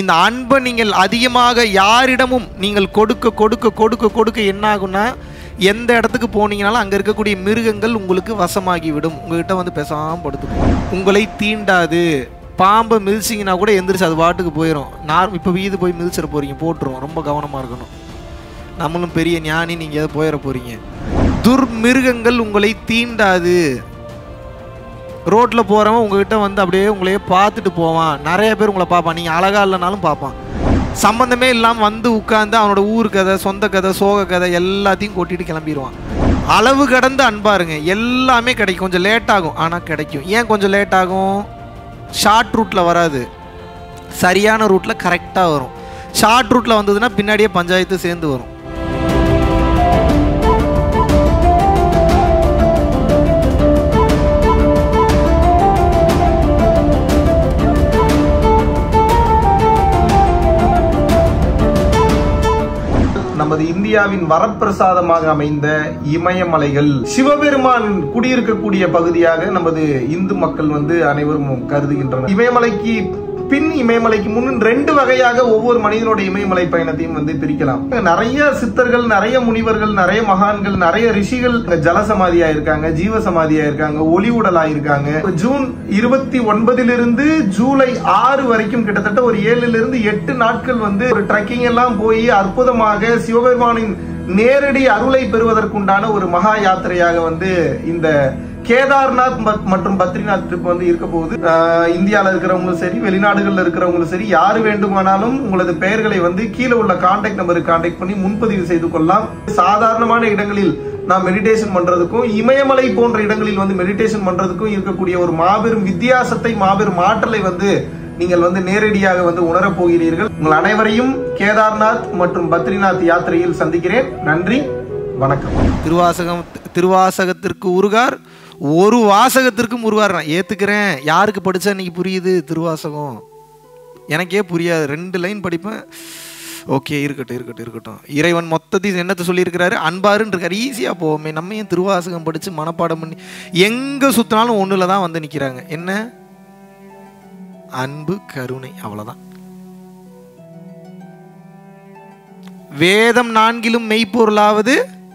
இந்த அன்பை நீங்கள் அதிகமாக யாரிடமும் நீங்கள் கொடுக்க கொடுக்க கொடுக்க கொடுக்க என்ன ஆகும்னா எந்த இடத்துக்கு போனீங்கனாலும் அங்கே இருக்கக்கூடிய மிருகங்கள் உங்களுக்கு வசமாகி விடும் உங்ககிட்ட வந்து பேசாமல் படுத்துக்கும் உங்களை தீண்டாது பாம்பை மிதிச்சிங்கன்னா கூட எந்திரிச்சு அது பாட்டுக்கு போயிடும் நார் இப்போ வீது போய் மிதிச்சிட போகிறீங்க போட்டுரும் ரொம்ப கவனமாக இருக்கணும் நம்மளும் பெரிய ஞானி நீங்கள் எதை போயிட போகிறீங்க துர்மிருகங்கள் உங்களை தீண்டாது ரோட்டில் போகிறவன் உங்ககிட்ட வந்து அப்படியே உங்களையே பார்த்துட்டு போவான் நிறைய பேர் உங்களை பார்ப்பான் நீங்கள் அழகா இல்லைனாலும் பார்ப்பான் சம்மந்தமே இல்லாமல் வந்து உட்காந்து அவனோட ஊர் கதை சொந்த கதை சோக கதை எல்லாத்தையும் கொட்டிட்டு கிளம்பிடுவான் அளவு கடந்து அன்பாருங்க எல்லாமே கிடைக்கும் கொஞ்சம் லேட் ஆகும் ஆனால் கிடைக்கும் ஏன் கொஞ்சம் லேட் ஆகும் ஷார்ட் ரூட்டில் வராது சரியான ரூட்டில் கரெக்டாக வரும் ஷார்ட் ரூட்டில் வந்ததுன்னா பின்னாடியே பஞ்சாயத்து சேர்ந்து வரும் நமது இந்தியாவின் வரப்பிரசாதமாக அமைந்த இமயமலைகள் சிவபெருமான் குடியிருக்கக்கூடிய பகுதியாக நமது இந்து மக்கள் வந்து அனைவரும் கருதுகின்றனர் இமயமலைக்கு பின் இமயமலைக்கு முன் ரெண்டு வகையாக ஒவ்வொரு மனிதனோட இமயமலை பயணத்தையும் வந்து பிரிக்கலாம் நிறைய சித்தர்கள் நிறைய முனிவர்கள் நிறைய மகான்கள் நிறைய ரிஷிகள் ஜலசமாதியா இருக்காங்க ஜீவசமாதியா இருக்காங்க ஒளி உடலா இருக்காங்க ஜூன் இருபத்தி ஒன்பதிலிருந்து ஜூலை ஆறு வரைக்கும் கிட்டத்தட்ட ஒரு ஏழுல இருந்து எட்டு நாட்கள் வந்து ஒரு ட்ரெக்கிங் எல்லாம் போய் அற்புதமாக சிவபெருமானின் நேரடி அருளை பெறுவதற்குண்டான ஒரு மகா யாத்திரையாக வந்து இந்த கேதார்நாத் மத்- மற்றும் பத்ரிநாத் ட்ரிப் வந்து இருக்க போகுது ஆஹ் இந்தியால இருக்கிறவங்களும் சரி வெளிநாடுகள்ல இருக்கிறவங்களும் சரி யாரு வேண்டுமானாலும் உங்களது பெயர்களை வந்து கீழே உள்ள கான்டாக்ட் நம்பருக்கு கான்டாக்ட் பண்ணி முன்பதிவு செய்து கொள்ளலாம் சாதாரணமான இடங்களில் நாம் மெடிடேஷன் பண்றதுக்கும் இமயமலை போன்ற இடங்களில் வந்து மெடிடேஷன் பண்றதுக்கும் இருக்கக்கூடிய ஒரு மாபெரும் வித்தியாசத்தை மாபெரும் ஆற்றலை வந்து நீங்கள் வந்து நேரடியாக வந்து உணரப் போகிறீர்கள் உங்கள் அனைவரையும் கேதார்நாத் மற்றும் பத்ரிநாத் யாத்திரையில் சந்திக்கிறேன் நன்றி வணக்கம் திருவாசகம் திருவாசகத்திற்கு உருகார் ஒரு வாசகத்திற்கும் உருவார் நான் ஏத்துக்கிறேன் யாருக்கு படிச்சா இன்னைக்கு புரியுது திருவாசகம் எனக்கே புரியாது ரெண்டு லைன் படிப்பேன் ஓகே இருக்கட்டும் இருக்கட்டும் இருக்கட்டும் இறைவன் மொத்தத்தையும் என்னத்தை சொல்லியிருக்கிறாரு அன்பாருன்னு இருக்காரு ஈஸியாக போவோமே நம்ம ஏன் திருவாசகம் படித்து மனப்பாடம் பண்ணி எங்கே சுற்றினாலும் ஒன்றில் தான் வந்து நிற்கிறாங்க என்ன அன்பு கருணை அவ்வளோதான் வேதம் நான்கிலும் மெய்ப்பொருளாவது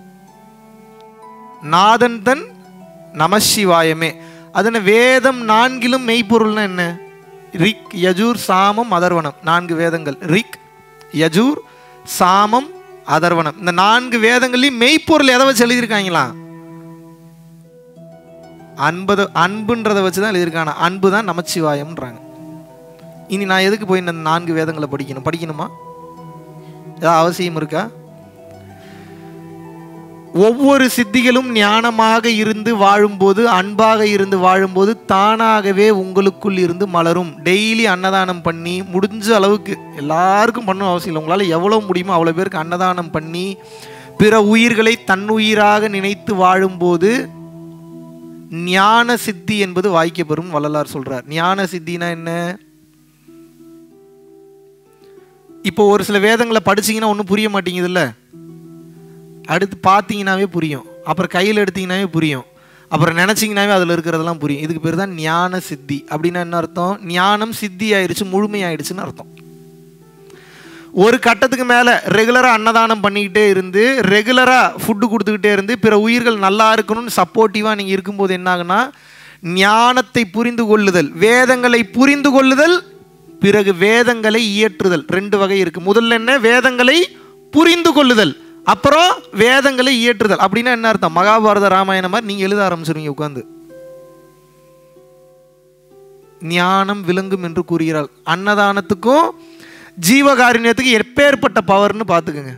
நாதன் தன் நமசிவாயமே அதன வேதம் நான்கிலும் மெய்ப்பொருள்னா என்ன ரிக் யஜூர் சாமம் அதர்வனம் நான்கு வேதங்கள் ரிக் யஜூர் சாமம் அதர்வனம் இந்த நான்கு வேதங்களையும் மெய்ப்பொருள் எதை வச்சு எழுதியிருக்காங்களா அன்பது அன்புன்றதை வச்சு தான் எழுதியிருக்காங்க அன்பு தான் நமச்சிவாயம்ன்றாங்க இனி நான் எதுக்கு போய் இந்த நான்கு வேதங்களை படிக்கணும் படிக்கணுமா ஏதாவது அவசியம் இருக்கா ஒவ்வொரு சித்திகளும் ஞானமாக இருந்து வாழும்போது அன்பாக இருந்து வாழும்போது தானாகவே உங்களுக்குள் இருந்து மலரும் டெய்லி அன்னதானம் பண்ணி முடிஞ்ச அளவுக்கு எல்லாருக்கும் பண்ணணும் அவசியம் இல்லை உங்களால் எவ்வளோ முடியுமோ அவ்வளோ பேருக்கு அன்னதானம் பண்ணி பிற உயிர்களை தன்னுயிராக நினைத்து வாழும்போது ஞான சித்தி என்பது வாய்க்கப்பெறும் வள்ளலார் சொல்றார் ஞான சித்தினா என்ன இப்போ ஒரு சில வேதங்களை படிச்சீங்கன்னா ஒன்றும் புரிய மாட்டேங்குதுல்ல அடுத்து பார்த்தீங்கன்னாவே புரியும் அப்புறம் கையில் எடுத்தீங்கன்னாவே புரியும் அப்புறம் நினச்சிங்கனாவே அதில் இருக்கிறதெல்லாம் புரியும் இதுக்கு பேர் தான் ஞான சித்தி அப்படின்னா என்ன அர்த்தம் ஞானம் சித்தி ஆயிடுச்சு முழுமையாயிடுச்சுன்னு அர்த்தம் ஒரு கட்டத்துக்கு மேலே ரெகுலராக அன்னதானம் பண்ணிக்கிட்டே இருந்து ரெகுலராக ஃபுட்டு கொடுத்துக்கிட்டே இருந்து பிற உயிர்கள் நல்லா இருக்கணும்னு சப்போர்ட்டிவாக நீங்கள் இருக்கும்போது என்ன ஆகுனா ஞானத்தை புரிந்து கொள்ளுதல் வேதங்களை புரிந்து கொள்ளுதல் பிறகு வேதங்களை இயற்றுதல் ரெண்டு வகை இருக்கு முதல்ல என்ன வேதங்களை புரிந்து கொள்ளுதல் அப்புறம் வேதங்களை இயற்றுதல் அப்படின்னா என்ன அர்த்தம் மகாபாரத ராமாயணம் மாதிரி நீங்க எழுத ஆரம்பிச்சிருவீங்க உட்காந்து ஞானம் விளங்கும் என்று கூறுகிறாள் அன்னதானத்துக்கும் ஜீவகாருண்யத்துக்கு எப்பேற்பட்ட பவர்னு பார்த்துக்குங்க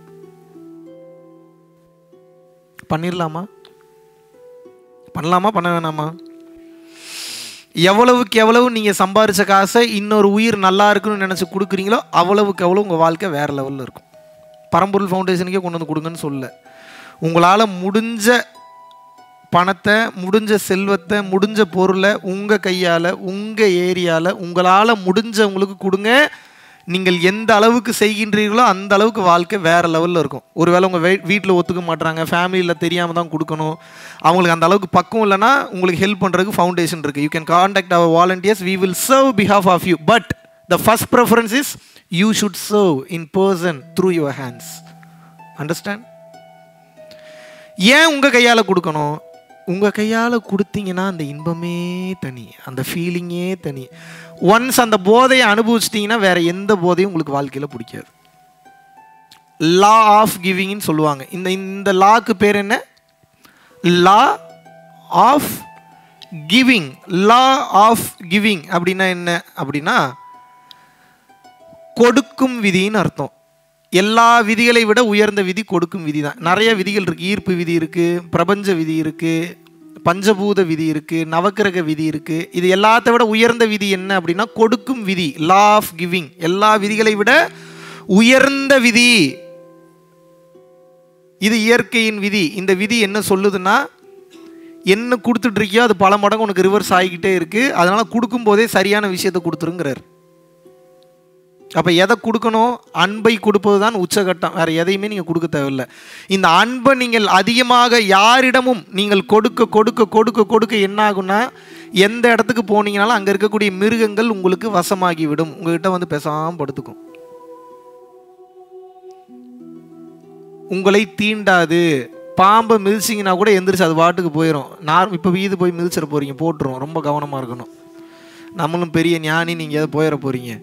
பண்ணிடலாமா பண்ணலாமா பண்ண வேணாமா எவ்வளவுக்கு எவ்வளவு நீங்கள் சம்பாரிச்ச காசை இன்னொரு உயிர் நல்லா இருக்குன்னு நினச்சி கொடுக்குறீங்களோ அவ்வளவுக்கு எவ்வளோ உங்கள் வாழ்க்கை வேறு லெவலில் இருக்கும் பரம்பொருள் ஃபவுண்டேஷனுக்கே கொண்டு வந்து கொடுங்கன்னு சொல்ல உங்களால் முடிஞ்ச பணத்தை முடிஞ்ச செல்வத்தை முடிஞ்ச பொருளை உங்கள் கையால் உங்கள் ஏரியாவில் உங்களால் முடிஞ்சவங்களுக்கு கொடுங்க நீங்கள் எந்த அளவுக்கு செய்கின்றீர்களோ அந்த அளவுக்கு வாழ்க்கை வேறு லெவலில் இருக்கும் ஒருவேளை உங்கள் வீ வீட்டில் ஒத்துக்க மாட்றாங்க ஃபேமிலியில் தெரியாமல் தான் கொடுக்கணும் அவங்களுக்கு அந்த அளவுக்கு பக்கம் இல்லைன்னா உங்களுக்கு ஹெல்ப் பண்ணுறதுக்கு ஃபவுண்டேஷன் இருக்குது you can contact our volunteers we will serve behalf of you but the first preference is you should serve in person through your hands understand ஏன் உங்கள் கையால் கொடுக்கணும் உங்கள் கையால் கொடுத்தீங்கன்னா அந்த இன்பமே தனி அந்த ஃபீலிங்கே தனி ஒன்ஸ் அந்த போதையை அனுபவிச்சிட்டிங்கன்னா வேற எந்த போதையும் உங்களுக்கு வாழ்க்கையில் பிடிக்காது லா ஆஃப் கிவிங்னு சொல்லுவாங்க இந்த இந்த லாக்கு பேர் என்ன law of giving law of giving அப்படின்னா என்ன அப்படின்னா கொடுக்கும் விதின்னு அர்த்தம் எல்லா விதிகளை விட உயர்ந்த விதி கொடுக்கும் விதி தான் நிறைய விதிகள் இருக்குது ஈர்ப்பு விதி இருக்குது பிரபஞ்ச விதி இருக்குது பஞ்சபூத விதி இருக்குது நவக்கிரக விதி இருக்குது இது எல்லாத்த விட உயர்ந்த விதி என்ன அப்படின்னா கொடுக்கும் விதி லா ஆஃப் கிவிங் எல்லா விதிகளை விட உயர்ந்த விதி இது இயற்கையின் விதி இந்த விதி என்ன சொல்லுதுன்னா என்ன கொடுத்துட்டு இருக்கியோ அது பல மடங்கு உனக்கு ரிவர்ஸ் ஆகிக்கிட்டே இருக்குது அதனால் கொடுக்கும்போதே சரியான விஷயத்தை கொடுத்துருங்கிறார் அப்போ எதை கொடுக்கணும் அன்பை கொடுப்பது தான் உச்சகட்டம் வேறு எதையுமே நீங்கள் கொடுக்க தேவையில்லை இந்த அன்பை நீங்கள் அதிகமாக யாரிடமும் நீங்கள் கொடுக்க கொடுக்க கொடுக்க கொடுக்க என்ன ஆகும்னா எந்த இடத்துக்கு போனீங்கனாலும் அங்கே இருக்கக்கூடிய மிருகங்கள் உங்களுக்கு வசமாகி விடும் உங்ககிட்ட வந்து பேசாமல் படுத்துக்கும் உங்களை தீண்டாது பாம்பை மிதிச்சிங்கன்னா கூட எந்திரிச்சு அது பாட்டுக்கு போயிடும் நான் இப்போ வீது போய் மிதிச்சிட போகிறீங்க போட்டுரும் ரொம்ப கவனமாக இருக்கணும் நம்மளும் பெரிய ஞானி நீங்கள் எதை போயிட போகிறீங்க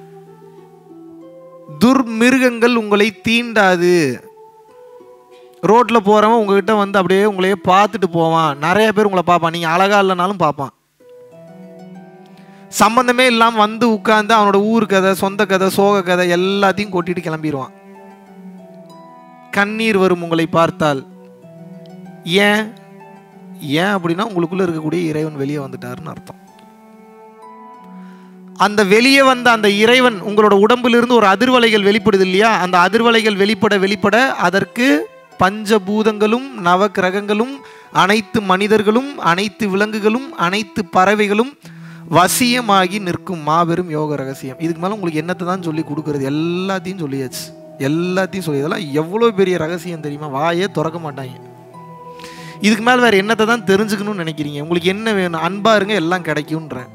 துர்மிருகங்கள் உங்களை தீண்டாது ரோட்டில் போகிறவன் உங்ககிட்ட வந்து அப்படியே உங்களையே பார்த்துட்டு போவான் நிறைய பேர் உங்களை பார்ப்பான் நீங்கள் அழகா இல்லைனாலும் பார்ப்பான் சம்பந்தமே இல்லாமல் வந்து உட்காந்து அவனோட ஊர் கதை சொந்த கதை சோக கதை எல்லாத்தையும் கொட்டிட்டு கிளம்பிடுவான் கண்ணீர் வரும் உங்களை பார்த்தால் ஏன் ஏன் அப்படின்னா உங்களுக்குள்ள இருக்கக்கூடிய இறைவன் வெளியே வந்துட்டாருன்னு அர்த்தம் அந்த வெளியே வந்த அந்த இறைவன் உங்களோட உடம்பிலிருந்து ஒரு அதிர்வலைகள் வெளிப்படுது இல்லையா அந்த அதிர்வலைகள் வெளிப்பட வெளிப்பட அதற்கு பஞ்சபூதங்களும் நவக்கிரகங்களும் அனைத்து மனிதர்களும் அனைத்து விலங்குகளும் அனைத்து பறவைகளும் வசியமாகி நிற்கும் மாபெரும் யோக ரகசியம் இதுக்கு மேலே உங்களுக்கு என்னத்தை தான் சொல்லி கொடுக்கறது எல்லாத்தையும் சொல்லியாச்சு எல்லாத்தையும் சொல்லி இதெல்லாம் எவ்வளோ பெரிய ரகசியம் தெரியுமா வாயே திறக்க மாட்டாங்க இதுக்கு மேலே வேறு என்னத்தை தான் தெரிஞ்சுக்கணும்னு நினைக்கிறீங்க உங்களுக்கு என்ன வேணும் அன்பா இருங்க எல்லாம் கிடைக்கும்ன்றேன்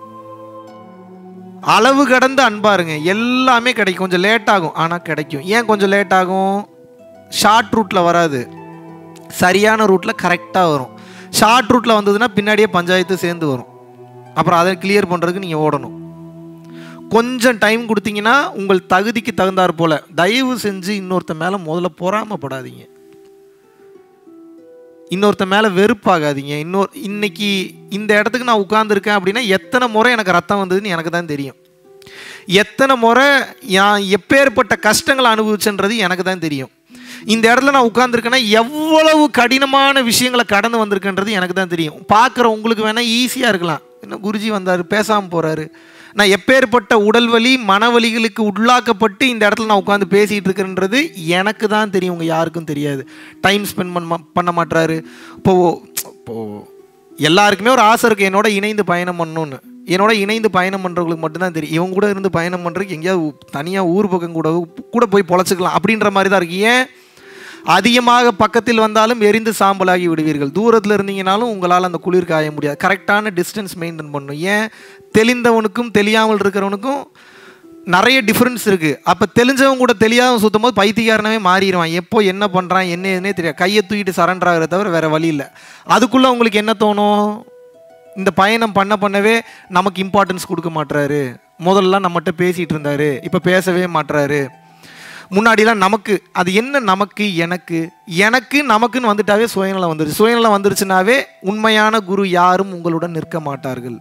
அளவு கடந்த அன்பா இருங்க எல்லாமே கிடைக்கும் கொஞ்சம் லேட் ஆகும் ஆனால் கிடைக்கும் ஏன் கொஞ்சம் லேட் ஆகும் ஷார்ட் ரூட்டில் வராது சரியான ரூட்டில் கரெக்டாக வரும் ஷார்ட் ரூட்டில் வந்ததுன்னா பின்னாடியே பஞ்சாயத்து சேர்ந்து வரும் அப்புறம் அதை கிளியர் பண்ணுறதுக்கு நீங்கள் ஓடணும் கொஞ்சம் டைம் கொடுத்தீங்கன்னா உங்கள் தகுதிக்கு தகுந்தாற் போல தயவு செஞ்சு இன்னொருத்த மேலே முதல்ல பொறாமப்படாதீங்க இன்னொருத்த மேலே வெறுப்பாகாதீங்க இன்னொரு இன்னைக்கு இந்த இடத்துக்கு நான் உட்கார்ந்துருக்கேன் அப்படின்னா எத்தனை முறை எனக்கு ரத்தம் வந்ததுன்னு எனக்கு தான் தெரியும் எத்தனை முறை நான் எப்பேற்பட்ட கஷ்டங்களை அனுபவிச்சேன்றது எனக்கு தான் தெரியும் இந்த இடத்துல நான் உட்காந்துருக்கேன்னா எவ்வளவு கடினமான விஷயங்களை கடந்து வந்திருக்கேன்றது எனக்கு தான் தெரியும் பார்க்குற உங்களுக்கு வேணால் ஈஸியாக இருக்கலாம் என்ன குருஜி வந்தார் பேசாமல் போகிறாரு நான் எப்பேற்பட்ட உடல் வலி மனவலிகளுக்கு உள்ளாக்கப்பட்டு இந்த இடத்துல நான் உட்காந்து பேசிகிட்டு இருக்கிறேன்றது எனக்கு தான் தெரியும் உங்கள் யாருக்கும் தெரியாது டைம் ஸ்பெண்ட் பண்ண மா- பண்ண மாட்டாரு இப்போ இப்போ எல்லாருக்குமே ஒரு ஆசை இருக்குது என்னோட இணைந்து பயணம் பண்ணணும்னு என்னோட இணைந்து பயணம் பண்ணுறவங்களுக்கு மட்டும்தான் தெரியும் இவங்க கூட இருந்து பயணம் பண்ணுறதுக்கு எங்கேயாவது தனியாக ஊர் பக்கம் கூட கூட போய் பொழைச்சிக்கலாம் அப்படின்ற மாதிரி தான் இருக்கு ஏன் அதிகமாக பக்கத்தில் வந்தாலும் எரிந்து சாம்பலாகி விடுவீர்கள் தூரத்தில் இருந்தீங்கனாலும் உங்களால் அந்த குளிர் காய முடியாது கரெக்டான டிஸ்டன்ஸ் மெயின்டைன் பண்ணணும் ஏன் தெளிந்தவனுக்கும் தெரியாமல் இருக்கிறவனுக்கும் நிறைய டிஃப்ரென்ஸ் இருக்குது அப்போ தெரிஞ்சவன் கூட தெரியாதவன் சுத்தும் போது பைத்தியக்காரனவே மாறிடுவான் எப்போ என்ன பண்ணுறான் என்ன ஏதுனே தெரியாது கையை தூக்கிட்டு சரண்டர் ஆகிறத தவிர வேறு வழி இல்லை அதுக்குள்ளே உங்களுக்கு என்ன தோணும் இந்த பயணம் பண்ண பண்ணவே நமக்கு இம்பார்ட்டன்ஸ் கொடுக்க மாட்றாரு முதல்ல நம்மகிட்ட பேசிகிட்டு இருந்தாரு இப்போ பேசவே மாட்றாரு முன்னாடிலாம் நமக்கு அது என்ன நமக்கு எனக்கு எனக்கு நமக்குன்னு வந்துட்டாவே சுயநலம் வந்துருச்சு சுயநலம் வந்துருச்சுனாவே உண்மையான குரு யாரும் உங்களுடன் நிற்க மாட்டார்கள்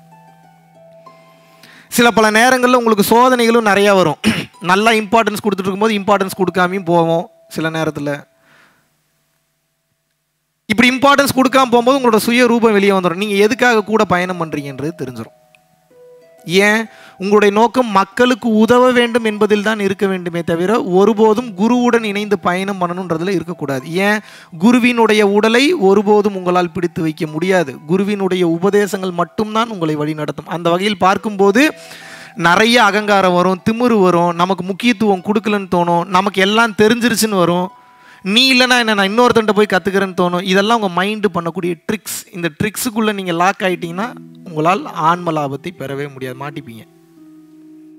சில பல நேரங்களில் உங்களுக்கு சோதனைகளும் நிறையா வரும் நல்லா இம்பார்ட்டன்ஸ் கொடுத்துட்டு இருக்கும்போது இம்பார்ட்டன்ஸ் கொடுக்காமையும் போவோம் சில நேரத்தில் இப்படி இம்பார்ட்டன்ஸ் கொடுக்காம போகும்போது உங்களோட சுய ரூபம் வெளியே வந்துடும் நீங்கள் எதுக்காக கூட பயணம் பண்ணுறீங்கன்றது தெரிஞ்சிடும் ஏன் உங்களுடைய நோக்கம் மக்களுக்கு உதவ வேண்டும் என்பதில் தான் இருக்க வேண்டுமே தவிர ஒருபோதும் குருவுடன் இணைந்து பயணம் பண்ணணுன்றதுல இருக்கக்கூடாது ஏன் குருவினுடைய உடலை ஒருபோதும் உங்களால் பிடித்து வைக்க முடியாது குருவினுடைய உபதேசங்கள் மட்டும்தான் உங்களை வழிநடத்தும் அந்த வகையில் பார்க்கும்போது நிறைய அகங்காரம் வரும் திமிரு வரும் நமக்கு முக்கியத்துவம் கொடுக்கலன்னு தோணும் நமக்கு எல்லாம் தெரிஞ்சிருச்சுன்னு வரும் நீ இல்லைன்னா என்ன நான் இன்னொருத்தன்ட்ட போய் கற்றுக்கிறேன்னு தோணும் இதெல்லாம் உங்கள் மைண்டு பண்ணக்கூடிய ட்ரிக்ஸ் இந்த ட்ரிக்ஸுக்குள்ளே நீங்கள் லாக் ஆகிட்டீங்கன்னா உங்களால் ஆன்ம லாபத்தை பெறவே முடியாது மாட்டிப்பீங்க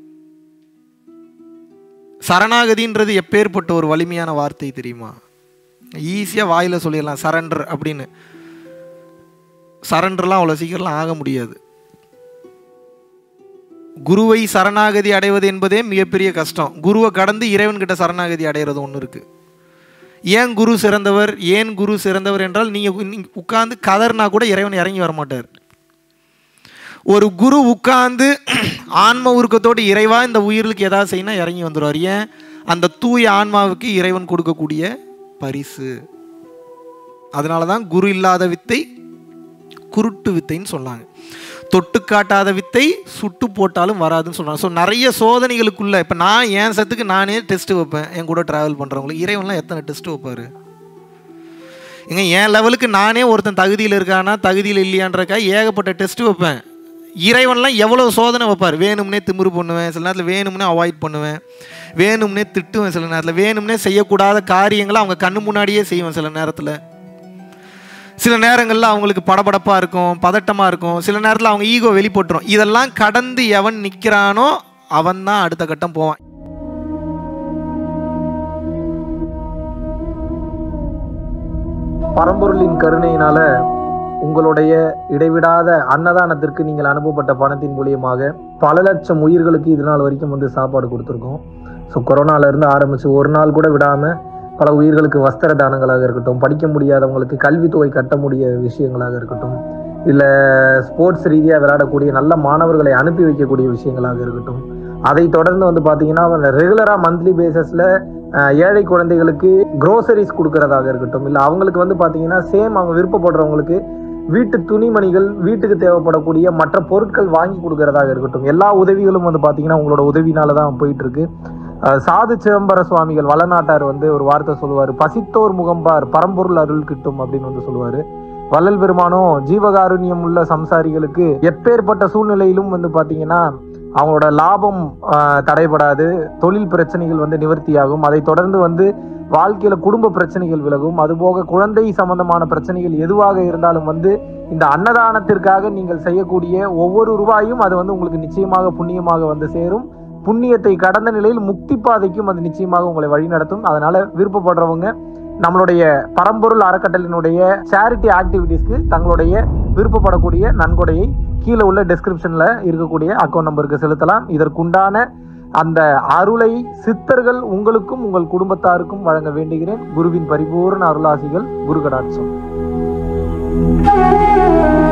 சரணாகதின்றது எப்பேற்பட்ட ஒரு வலிமையான வார்த்தை தெரியுமா ஈஸியாக வாயில் சொல்லிடலாம் சரண்டர் அப்படின்னு சரண்டர்லாம் அவ்வளோ சீக்கிரம்லாம் ஆக முடியாது குருவை சரணாகதி அடைவது என்பதே மிகப்பெரிய கஷ்டம் குருவை கடந்து இறைவன்கிட்ட சரணாகதி அடைகிறது ஒன்று இருக்குது ஏன் குரு சிறந்தவர் ஏன் குரு சிறந்தவர் என்றால் நீங்கள் உட்கார்ந்து கதர்னா கூட இறைவன் இறங்கி வர மாட்டார் ஒரு குரு உட்கார்ந்து ஆன்ம உருக்கத்தோடு இறைவா இந்த உயிர்களுக்கு ஏதாவது செய்யணும் இறங்கி வந்துடுவார் ஏன் அந்த தூய ஆன்மாவுக்கு இறைவன் கொடுக்கக்கூடிய பரிசு அதனால தான் குரு இல்லாத வித்தை குருட்டு வித்தைன்னு சொன்னாங்க தொட்டு காட்டாத வித்தை சுட்டு போட்டாலும் வராதுன்னு சொன்னாங்க ஸோ நிறைய சோதனைகளுக்குள்ள இப்போ நான் என் சத்துக்கு நானே டெஸ்ட் வைப்பேன் என் கூட ட்ராவல் பண்ணுறவங்களுக்கு இறைவன்லாம் எத்தனை டெஸ்ட் வைப்பார் ஏங்க என் லெவலுக்கு நானே ஒருத்தன் தகுதியில் இருக்கானா தகுதியில் இல்லையான்றக்கா ஏகப்பட்ட டெஸ்ட் வைப்பேன் இறைவன்லாம் எவ்வளோ சோதனை வைப்பார் வேணும்னே திமிரு பண்ணுவேன் சில நேரத்தில் வேணும்னே அவாய்ட் பண்ணுவேன் வேணும்னே திட்டுவேன் சில நேரத்தில் வேணும்னே செய்யக்கூடாத காரியங்களை அவங்க கண்ணு முன்னாடியே செய்வேன் சில நேரத்தில் சில நேரங்களில் அவங்களுக்கு படபடப்பாக இருக்கும் பதட்டமாக இருக்கும் சில நேரத்தில் அவங்க ஈகோ வெளிப்பட்டுரும் இதெல்லாம் கடந்து எவன் நிற்கிறானோ அவன் தான் அடுத்த கட்டம் போவான் பரம்பொருளின் கருணையினால உங்களுடைய இடைவிடாத அன்னதானத்திற்கு நீங்கள் அனுப்பப்பட்ட பணத்தின் மூலியமாக பல லட்சம் உயிர்களுக்கு இது நாள் வரைக்கும் வந்து சாப்பாடு கொடுத்துருக்கோம் ஸோ கொரோனால இருந்து ஆரம்பிச்சு ஒரு நாள் கூட விடாம பல உயிர்களுக்கு வஸ்திர தானங்களாக இருக்கட்டும் படிக்க முடியாதவங்களுக்கு கல்வித்தொகை கட்ட முடிய விஷயங்களாக இருக்கட்டும் இல்லை ஸ்போர்ட்ஸ் ரீதியாக விளையாடக்கூடிய நல்ல மாணவர்களை அனுப்பி வைக்கக்கூடிய விஷயங்களாக இருக்கட்டும் அதை தொடர்ந்து வந்து பார்த்தீங்கன்னா ரெகுலராக மந்த்லி பேசிஸில் ஏழை குழந்தைகளுக்கு க்ரோசரிஸ் கொடுக்கறதாக இருக்கட்டும் இல்லை அவங்களுக்கு வந்து பார்த்தீங்கன்னா சேம் அவங்க விருப்பப்படுறவங்களுக்கு வீட்டு துணிமணிகள் வீட்டுக்கு தேவைப்படக்கூடிய மற்ற பொருட்கள் வாங்கி கொடுக்கறதாக இருக்கட்டும் எல்லா உதவிகளும் வந்து பார்த்தீங்கன்னா உங்களோட உதவினால தான் போயிட்டு இருக்கு அஹ் சாது சிதம்பர சுவாமிகள் வளநாட்டார் வந்து ஒரு வார்த்தை சொல்லுவார் பசித்தோர் முகம்பார் பரம்பொருள் அருள் கிட்டும் அப்படின்னு வந்து சொல்லுவாரு வள்ளல் பெருமானும் ஜீவகாருண்யம் உள்ள சம்சாரிகளுக்கு எப்பேற்பட்ட சூழ்நிலையிலும் வந்து பாத்தீங்கன்னா அவங்களோட லாபம் ஆஹ், தடைபடாது தொழில் பிரச்சனைகள் வந்து நிவர்த்தியாகும் அதை தொடர்ந்து வந்து வாழ்க்கையில குடும்ப பிரச்சனைகள் விலகும் அதுபோக குழந்தை சம்பந்தமான பிரச்சனைகள் எதுவாக இருந்தாலும் வந்து இந்த அன்னதானத்திற்காக நீங்கள் செய்யக்கூடிய ஒவ்வொரு ரூபாயும் அது வந்து உங்களுக்கு நிச்சயமாக புண்ணியமாக வந்து சேரும் புண்ணியத்தை கடந்த நிலையில் முக்தி பாதைக்கும் அது நிச்சயமாக உங்களை வழிநடத்தும் அதனால விருப்பப்படுறவங்க நம்மளுடைய பரம்பொருள் அறக்கட்டளினுடைய சேரிட்டி ஆக்டிவிட்டீஸ்க்கு தங்களுடைய விருப்பப்படக்கூடிய நன்கொடையை கீழே உள்ள டெஸ்கிரிப்ஷன்ல இருக்கக்கூடிய அக்கௌண்ட் நம்பருக்கு செலுத்தலாம் இதற்குண்டான அந்த அருளை சித்தர்கள் உங்களுக்கும் உங்கள் குடும்பத்தாருக்கும் வழங்க வேண்டுகிறேன் குருவின் பரிபூர்ண அருளாசிகள் குரு கடாட்சம்